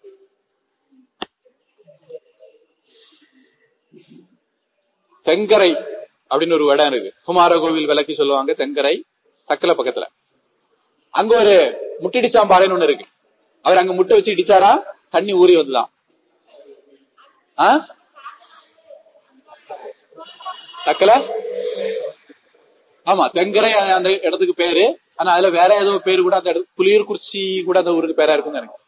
தெங்கரை அப்படின்னு ஒரு இடம் இருக்கு குமார கோவில் விளக்கி சொல்லுவாங்க தெங்கரை தக்கல பக்கத்துல அங்க ஒரு முட்டிடிச்சாம்பாறைன்னு ஒண்ணு இருக்கு அவர் அங்க முட்டை வச்சு இடிச்சாரா தண்ணி ஊறி வந்துதான் ஆ? தக்கல ஆமா தெங்கரை அந்த இடத்துக்கு பேரு ஆனா அதுல வேற ஏதோ பேரு கூட அந்த இடத்து புலியூர் குறிச்சி கூட அந்த ஊருக்கு பேரா இருக்கும்னு எனக்கு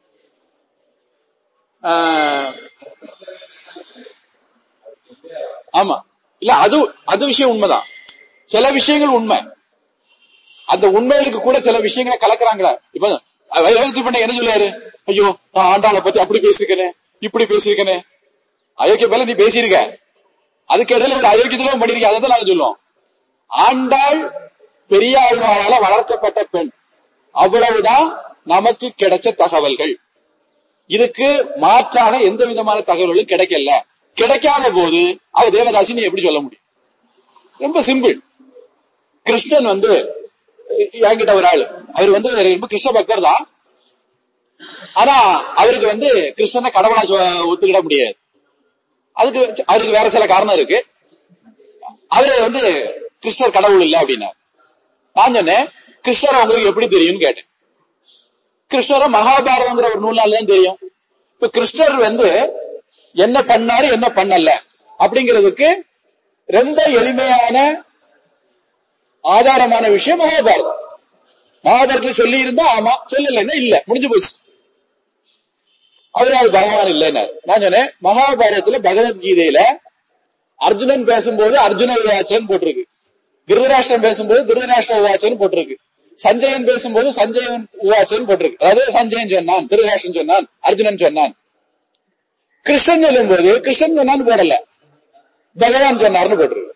ஆமா இல்ல அது அது விஷயம் உண்மைதான் சில விஷயங்கள் உண்மை அந்த உண்மைகளுக்கு கூட சில விஷயங்களை கலக்குறாங்களா இப்ப வைரவத்தி பண்ண என்ன சொல்லுவாரு ஐயோ நான் ஆண்டாளை பத்தி அப்படி பேசியிருக்கேனே இப்படி பேசியிருக்கேனே அயோக்கிய பேல நீ பேசியிருக்க அதுக்கு இடையில ஒரு அயோக்கியத்திலும் பண்ணிருக்க அதை தான் நாங்க சொல்லுவோம் ஆண்டாள் பெரியாழ்வாரால வளர்க்கப்பட்ட பெண் அவ்வளவுதான் நமக்கு கிடைச்ச தகவல்கள் இதுக்கு மாற்றான எந்த விதமான தகவல்களும் கிடைக்கல கிடைக்காத போது அவ தேவதாசி நீ எப்படி சொல்ல முடியும் ரொம்ப சிம்பிள் கிருஷ்ணன் வந்து என்கிட்ட ஒரு ஆளு அவர் வந்து ரொம்ப கிருஷ்ண பக்தர் தான் ஆனா அவருக்கு வந்து கிருஷ்ணனை கடவுளா சொ- ஒத்துக்கிட முடியாது அதுக்கு அவருக்கு வேற சில காரணம் இருக்கு அவரு வந்து கிருஷ்ணர் கடவுள் இல்ல அப்படின்னா நான் சொன்னேன் கிருஷ்ணரை உங்களுக்கு எப்படி தெரியும்னு கேட்டேன் கிருஷ்ணரை மகாபாரதங்கிற ஒரு நூலால தான் தெரியும் இப்ப கிருஷ்ணர் வந்து என்ன பண்ணாரு என்ன பண்ணல அப்படிங்கிறதுக்கு ரொம்ப எளிமையான ஆதாரமான விஷயம் மகாபாரதம் மகாபாரதத்துல சொல்லி இருந்தா ஆமா சொல்லலைன்னா இல்ல முடிஞ்சு போச்சு அவரு அது பகவான் இல்லைன்னு நான் சொன்னேன் மகாபாரதத்துல பகவத்கீதையில அர்ஜுனன் பேசும்போது அர்ஜுன விவாச்சன் போட்டிருக்கு திருதராஷ்டிரன் பேசும்போது திருதராஷ்டிர விவாச்சன் போட்டிருக்கு சஞ்சயன் பேசும்போது சஞ்சயன் விவாச்சன் போட்டிருக்கு அதாவது சஞ்சயன் சொன்னான் திருதராஷ்டிரன் சொன்னான் அர்ஜுனன் சொன்னான் கிருஷ்ணன் சொல்லும்போது கிருஷ்ணன் சொன்னான்னு போடல பகவான் சொன்னார்னு போட்டிருக்கு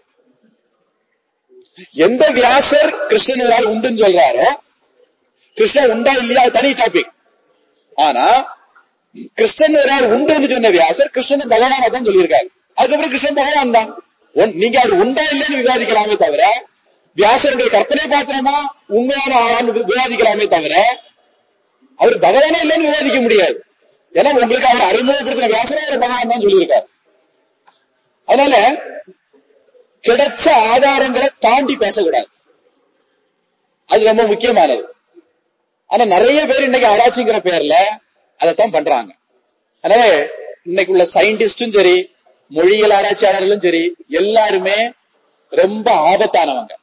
எந்த வியாசர் கிருஷ்ணன் ஒரு ஆள் உண்டுன்னு சொல்றாரோ கிருஷ்ணன் உண்டா இல்லையா அது தனி டாபிக் ஆனா கிருஷ்ணன் ஒரு ஆள் உண்டுன்னு சொன்ன வியாசர் கிருஷ்ணன் பகவானா தான் சொல்லியிருக்காரு அதுக்கப்புறம் கிருஷ்ணன் பகவான் தான் உன்- நீங்க அது உண்டா இல்லைன்னு விவாதிக்கலாமே தவிர வியாசருடைய கற்பனை பாத்திரமா உண்மையான ஆளான்னு விவாதிக்கலாமே தவிர அவர் பகவானே இல்லைன்னு விவாதிக்க முடியாது ஏன்னா உங்களுக்கு அவர் அறிமுகப்படுத்தின வியாசரே ஒரு பகவான் தான் சொல்லியிருக்காரு அதனால கிடைச்ச ஆதாரங்களை தாண்டி பேசக்கூடாது அது ரொம்ப முக்கியமானது ஆனா நிறைய பேர் இன்னைக்கு ஆராய்ச்சிங்கிற பேர்ல அதைத்தான் பண்றாங்க அதனால இன்னைக்கு உள்ள சயின்டிஸ்டும் சரி மொழியியல் ஆராய்ச்சியாளர்களும் சரி எல்லாருமே ரொம்ப ஆபத்தானவங்க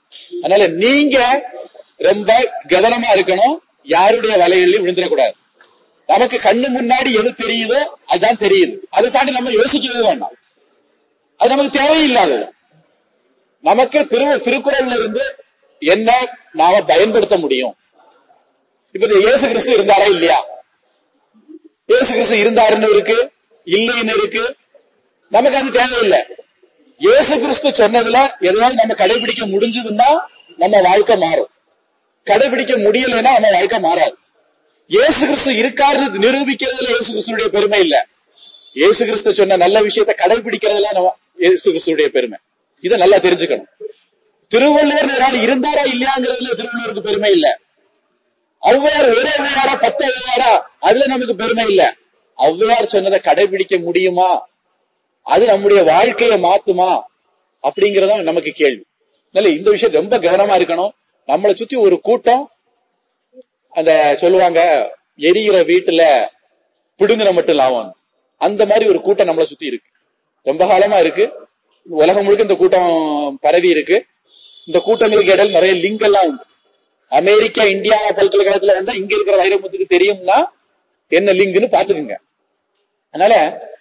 அதனால நீங்க ரொம்ப கவனமா இருக்கணும் யாருடைய வலைகள்லயும் விழுந்துடக்கூடாது நமக்கு கண்ணு முன்னாடி எது தெரியுதோ அதுதான் தெரியுது அதை தாண்டி நம்ம யோசிக்கவே வேண்டாம் அது நமக்கு தேவையில்லாதது நமக்கு திரு திருக்குறள்ல இருந்து என்ன நாம பயன்படுத்த முடியும் இப்ப இந்த இயேசு கிறிஸ்து இருந்தாரா இல்லையா இயேசு கிறிஸ்து இருந்தாருன்னு இருக்கு இல்லைன்னு இருக்கு நமக்கு அது தேவையில்லை இயேசு கிறிஸ்து சொன்னதுல எதையாவது நம்ம கடைபிடிக்க முடிஞ்சதுன்னா நம்ம வாழ்க்கை மாறும் கடைபிடிக்க முடியலைன்னா நம்ம வாழ்க்கை மாறாது இயேசு கிறிஸ்து இருக்காருன்னு நிரூபிக்கிறதுல இயேசு கிறிஸ்துடைய பெருமை இல்ல இயேசு கிறிஸ்து சொன்ன நல்ல விஷயத்தை கடைபிடிக்கிறதுல நம்ம இயேசு கிறிஸ்துடைய பெருமை இதை நல்லா தெரிஞ்சுக்கணும் திருவள்ளுவர் ஒரு ஆள் இருந்தாரா இல்லையாங்கிறதுல திருவள்ளுவருக்கு பெருமை இல்ல ஔவையார் ஒரு ஔவையாரா பத்து ஔவையாரா அதுல நமக்கு பெருமை இல்ல ஔவையார் சொன்னதை கடைபிடிக்க முடியுமா அது நம்முடைய வாழ்க்கையை மாத்துமா அப்படிங்கறத நமக்கு கேள்வி அதனால இந்த விஷயம் ரொம்ப கவனமா இருக்கணும் நம்மளை சுத்தி ஒரு கூட்டம் அந்த சொல்லுவாங்க எரியிற வீட்டுல பிடுங்கின மட்டும் லாபம் அந்த மாதிரி ஒரு கூட்டம் நம்மளை சுத்தி இருக்கு ரொம்ப காலமா இருக்கு உலகம் முழுக்க இந்த கூட்டம் பரவி இருக்கு இந்த கூட்டங்களுக்கு இடையில நிறைய லிங்க் எல்லாம் உண்டு அமெரிக்கா இந்தியா பல்கலைக்கழகத்துல வந்தா இங்க இருக்கிற வைரமுத்துக்கு தெரியும்னா என்ன லிங்க்னு பாத்துக்குங்க அதனால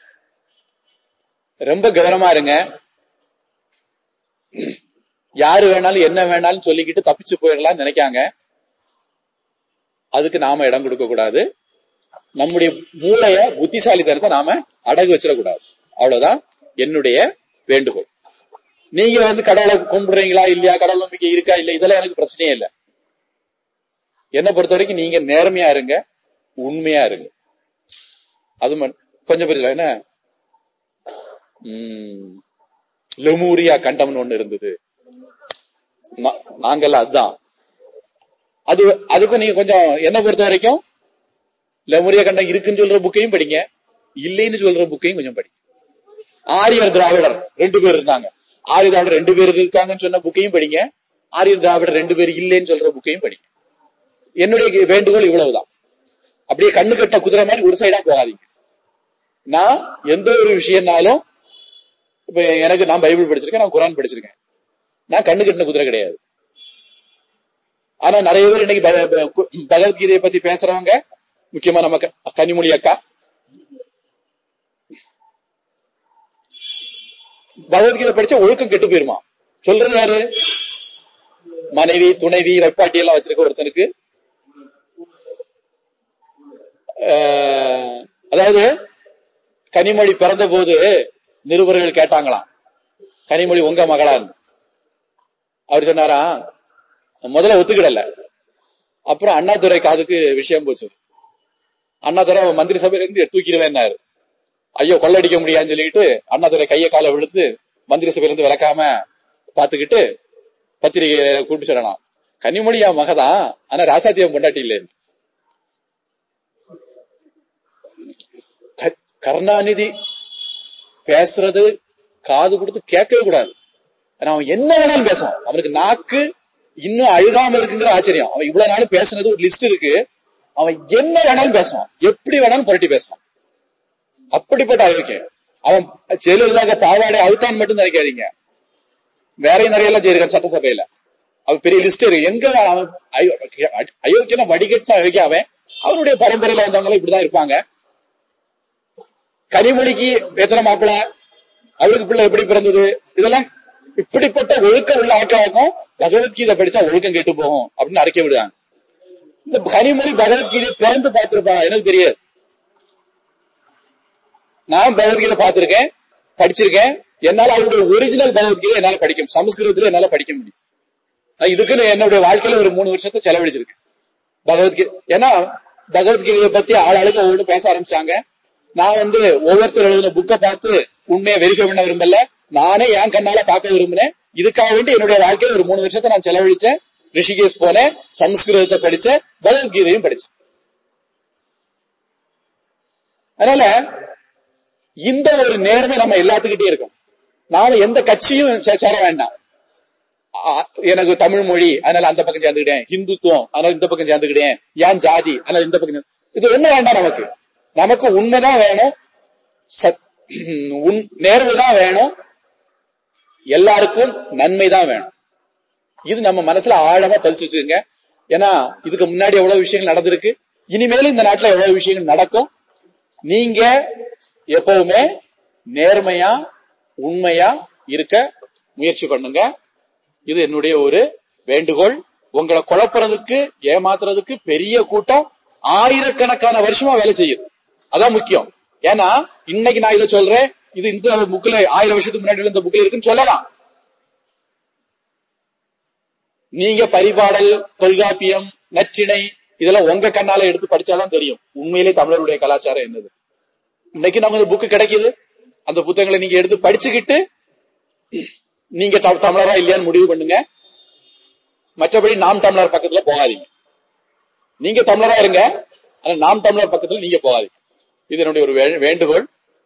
ரொம்ப கவனமா இருங்க யாரு வேணாலும் என்ன வேணாலும் சொல்லிக்கிட்டு தப்பிச்சு போயிடலாம் நினைக்காங்க அதுக்கு நாம இடம் கொடுக்க கூடாது நம்முடைய மூளைய புத்திசாலித்தனத்தை நாம அடகு வச்சிடக்கூடாது அவ்வளவுதான் என்னுடைய வேண்டுகோள் நீங்க வந்து கடவுளை கும்பிடுறீங்களா இல்லையா கடவுள் நம்பிக்கை இருக்கா இல்ல இதெல்லாம் எனக்கு பிரச்சனையே இல்லை என்ன பொறுத்த வரைக்கும் நீங்க நேர்மையா இருங்க உண்மையா இருங்க அது மட்- கொஞ்சம் புரியல என்ன உம், லெமூரியா கண்டம்னு ஒண்ணு இருந்தது நா- நாங்கெல்லாம் அதுதான் அது அதுக்கும் நீங்க கொஞ்சம் என்ன பொறுத்த வரைக்கும் லெமூரியா கண்டம் இருக்குன்னு சொல்ற புக்கையும் படிங்க இல்லைன்னு சொல்ற புக்கையும் கொஞ்சம் படிங்க ஆரியர் திராவிடர் ரெண்டு பேர் இருந்தாங்க ஆரிய திராவிடர் ரெண்டு பேர் இருக்காங்கன்னு சொன்ன புக்கையும் படிங்க ஆரியர் திராவிடர் ரெண்டு பேர் இல்லைன்னு சொல்ற புக்கையும் படிங்க என்னுடைய வேண்டுகோள் இவ்வளவுதான் அப்படியே கண்ணு கட்ட குதிரை மாதிரி ஒரு சைடா போகாதீங்க நான் எந்த ஒரு விஷயம்னாலும் இப்ப எனக்கு நான் பைபிள் படிச்சிருக்கேன் நான் குரான் படிச்சிருக்கேன் நான் கண்ணு கட்டின குதிரை கிடையாது ஆனா நிறைய பேர் இன்னைக்கு பக- பக- கு- பகவத்கீதையை பத்தி பேசுறவங்க முக்கியமா நம்ம க- கனிமொழி அக்கா பகவத்கீதை படிச்சா ஒழுக்கம் கெட்டு போயிருமா சொல்றது யாரு மனைவி துணைவி வைப்பாட்டி எல்லாம் வச்சிருக்க ஒருத்தனுக்கு ஆஹ், அதாவது கனிமொழி பிறந்த போது நிருபர்கள் கேட்டாங்களாம் கனிமொழி உங்க மகளான்னு அவர் சொன்னாரா முதல்ல ஒத்துக்கிடல அப்புறம் அண்ணாதுரை காதுக்கு விஷயம் போச்சு அண்ணாதுரை மந்திரி சபையில இருந்து தூக்கிடுவேன்னாரு ஐயோ கொள்ளடிக்க முடியாதுன்னு சொல்லிட்டு அண்ணாதுரை கைய காலை விழுந்து மந்திரி சபையில இருந்து விளக்காம பாத்துக்கிட்டு பத்திரிகை கூப்பிட்டு சொல்லலாம் கனிமொழி என் மகதான் ஆனா ராசாத்தியம் பொண்டாட்டி இல்லைன்னு க- கருணாநிதி பேசுறது காது கொடுத்து கேட்கவே கூடாது ஆனா அவன் என்ன வேணாலும் பேசுவான் அவனுக்கு நாக்கு இன்னும் அழுகாம இருக்குங்கிற ஆச்சரியம் அவன் இவ்வளவு நாள் பேசுனது ஒரு லிஸ்ட் இருக்கு அவன் என்ன வேணாலும் பேசுவான் எப்படி வேணாலும் புரட்டி பேசுவான் அப்படிப்பட்ட அயோக்கியம் அவன் ஜெயலலிதாக பாவாடை அவுத்தான் மட்டும் நினைக்காதீங்க வேறையும் நிறைய எல்லாம் செய்யிருக்கான் சட்டசபையில அவன் பெரிய லிஸ்ட் இருக்கு எங்க அவன் அயோ- அயோக்கியனா வடிகட்டின அயோக்கியம் அவன் அவனுடைய பரம்பரையில வந்தவங்க இப்படிதான் இருப்பாங்க கனிமொழிக்கு எத்தனை மாப்பிள்ள அவளுக்கு பிள்ளை எப்படி பிறந்தது இதெல்லாம் இப்படிப்பட்ட ஒழுக்கம் உள்ள ஆட்களாக்கும் பகவத்கீதை படிச்சா ஒழுக்கம் கெட்டு போகும் அப்படின்னு அறிக்கை விடுவாங்க இந்த கனிமொழி பகவத்கீதை பிறந்து பார்த்திருப்பா எனக்கு தெரியாது நான் பகவத்கீதை பார்த்திருக்கேன் படிச்சிருக்கேன் என்னால அவருடைய ஒரிஜினல் பகவத்கீதை என்னால படிக்க முடியும் சமஸ்கிருதத்துல என்னால படிக்க முடியும் நான் இதுக்குன்னு என்னுடைய வாழ்க்கையில ஒரு மூணு வருஷத்தை செலவழிச்சிருக்கேன் பகவத்கீதை ஏன்னா பகவத்கீதையை பத்தி ஆளாளுக்கு ஒவ்வொன்று பேச ஆரம்பிச்சாங்க நான் வந்து ஒவ்வொருத்தர் எழுதின புக்கை பார்த்து உண்மையை வெரிஃபை பண்ண விரும்பல நானே என் கண்ணால பார்க்க விரும்பினேன் இதுக்காக வேண்டி என்னுடைய வாழ்க்கையில ஒரு மூணு வருஷத்தை நான் செலவழிச்சேன் ரிஷிகேஷ் போனேன் சமஸ்கிருதத்தை படிச்சேன் பகவத்கீதையும் படிச்சேன் அதனால இந்த ஒரு நேர்மை நம்ம எல்லாத்துக்கிட்டே இருக்கும் நாம எந்த கட்சியும் சே- சேர வேண்டாம் ஆ, எனக்கு தமிழ் மொழி அதனால அந்த பக்கம் சேர்ந்துக்கிட்டேன் ஹிந்துத்துவம் அதனால இந்த பக்கம் சேர்ந்துக்கிட்டேன் ஏன் ஜாதி அதனால இந்த பக்கம் சேர்ந்து- இது ஒண்ணு வேண்டாம் நமக்கு நமக்கு உண்மைதான் வேணும் சத் உன் நேர்வு தான் வேணும் எல்லாருக்கும் நன்மை தான் வேணும் இது நம்ம மனசுல ஆழமா பதிச்சு வச்சுக்கோங்க ஏன்னா இதுக்கு முன்னாடி எவ்வளவு விஷயங்கள் நடந்திருக்கு இனிமேலும் இந்த நாட்டுல எவ்வளவு விஷயங்கள் நடக்கும் நீங்க எப்பவுமே நேர்மையா உண்மையா இருக்க முயற்சி பண்ணுங்க இது என்னுடைய ஒரு வேண்டுகோள் உங்களை குழப்புறதுக்கு ஏமாத்துறதுக்கு பெரிய கூட்டம் ஆயிரக்கணக்கான வருஷமா வேலை செய்யுது அதான் முக்கியம் ஏன்னா இன்னைக்கு நான் இதை சொல்றேன் இது இந்த புக்ல ஆயிரம் வருஷத்துக்கு முன்னாடி இந்த புக்ல இருக்குன்னு சொல்லலாம் நீங்க பரிபாடல் தொல்காப்பியம் நற்றிணை இதெல்லாம் உங்க கண்ணால எடுத்து படிச்சாதான் தெரியும் உண்மையிலே தமிழருடைய கலாச்சாரம் என்னது இன்னைக்கு நமக்கு புக்கு கிடைக்குது அந்த புத்தகங்களை நீங்க எடுத்து படிச்சுக்கிட்டு நீங்க த- தமிழரா இல்லையான்னு முடிவு பண்ணுங்க மற்றபடி நாம் தமிழர் பக்கத்துல போகாதீங்க நீங்க தமிழரா இருங்க ஆனா நாம் தமிழர் பக்கத்துல நீங்க போகாதீங்க இது என்னுடைய ஒரு வே- வேண்டுகோள்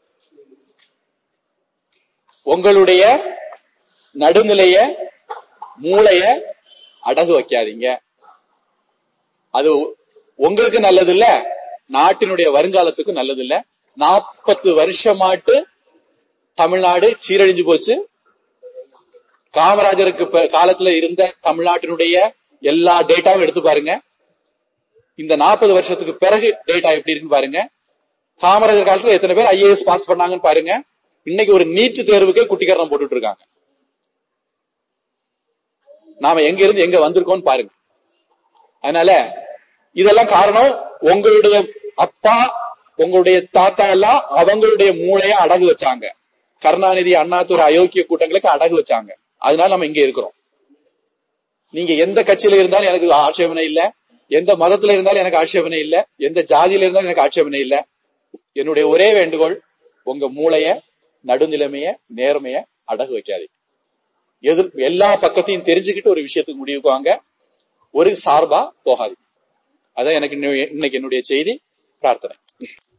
உங்களுடைய நடுநிலைய மூளைய அடகு வைக்காதீங்க அது உங்களுக்கு நல்லது இல்ல நாட்டினுடைய வருங்காலத்துக்கு நல்லது இல்ல நாற்பத்து வருஷமாட்டு தமிழ்நாடு சீரழிஞ்சு போச்சு காமராஜருக்கு ப- காலத்துல இருந்த தமிழ்நாட்டினுடைய எல்லா டேட்டாவும் எடுத்து பாருங்க இந்த நாற்பது வருஷத்துக்கு பிறகு டேட்டா எப்படி இருக்குன்னு பாருங்க காமராஜர் காலத்துல எத்தனை பேர் ஐஏஎஸ் பாஸ் பண்ணாங்கன்னு பாருங்க இன்னைக்கு ஒரு நீட் தேர்வுக்கே குட்டிக்கரணம் போட்டுட்டு இருக்காங்க நாம எங்க இருந்து எங்க வந்திருக்கோம்னு பாருங்க அதனால இதெல்லாம் காரணம் உங்களுடைய அப்பா உங்களுடைய தாத்தா எல்லாம் அவங்களுடைய மூளைய அடகு வச்சாங்க கருணாநிதி அண்ணாதுரை அயோக்கிய கூட்டங்களுக்கு அடகு வச்சாங்க அதனால நம்ம இங்க இருக்கிறோம் நீங்க எந்த கட்சியில இருந்தாலும் எனக்கு ஆட்சேபனை இல்ல எந்த மதத்துல இருந்தாலும் எனக்கு ஆட்சேபனை இல்ல எந்த ஜாதியில இருந்தாலும் எனக்கு ஆட்சேபனை இல்ல என்னுடைய ஒரே வேண்டுகோள் உங்க மூளைய நடுநிலைமைய நேர்மைய அடகு வைக்காதீங்க எதிர் எல்லா பக்கத்தையும் தெரிஞ்சுக்கிட்டு ஒரு விஷயத்துக்கு முடிவுக்கு வாங்க ஒரு சார்பா போகாதீங்க அதான் எனக்கு இன்னை- இன்னைக்கு என்னுடைய செய்தி பிரார்த்தனை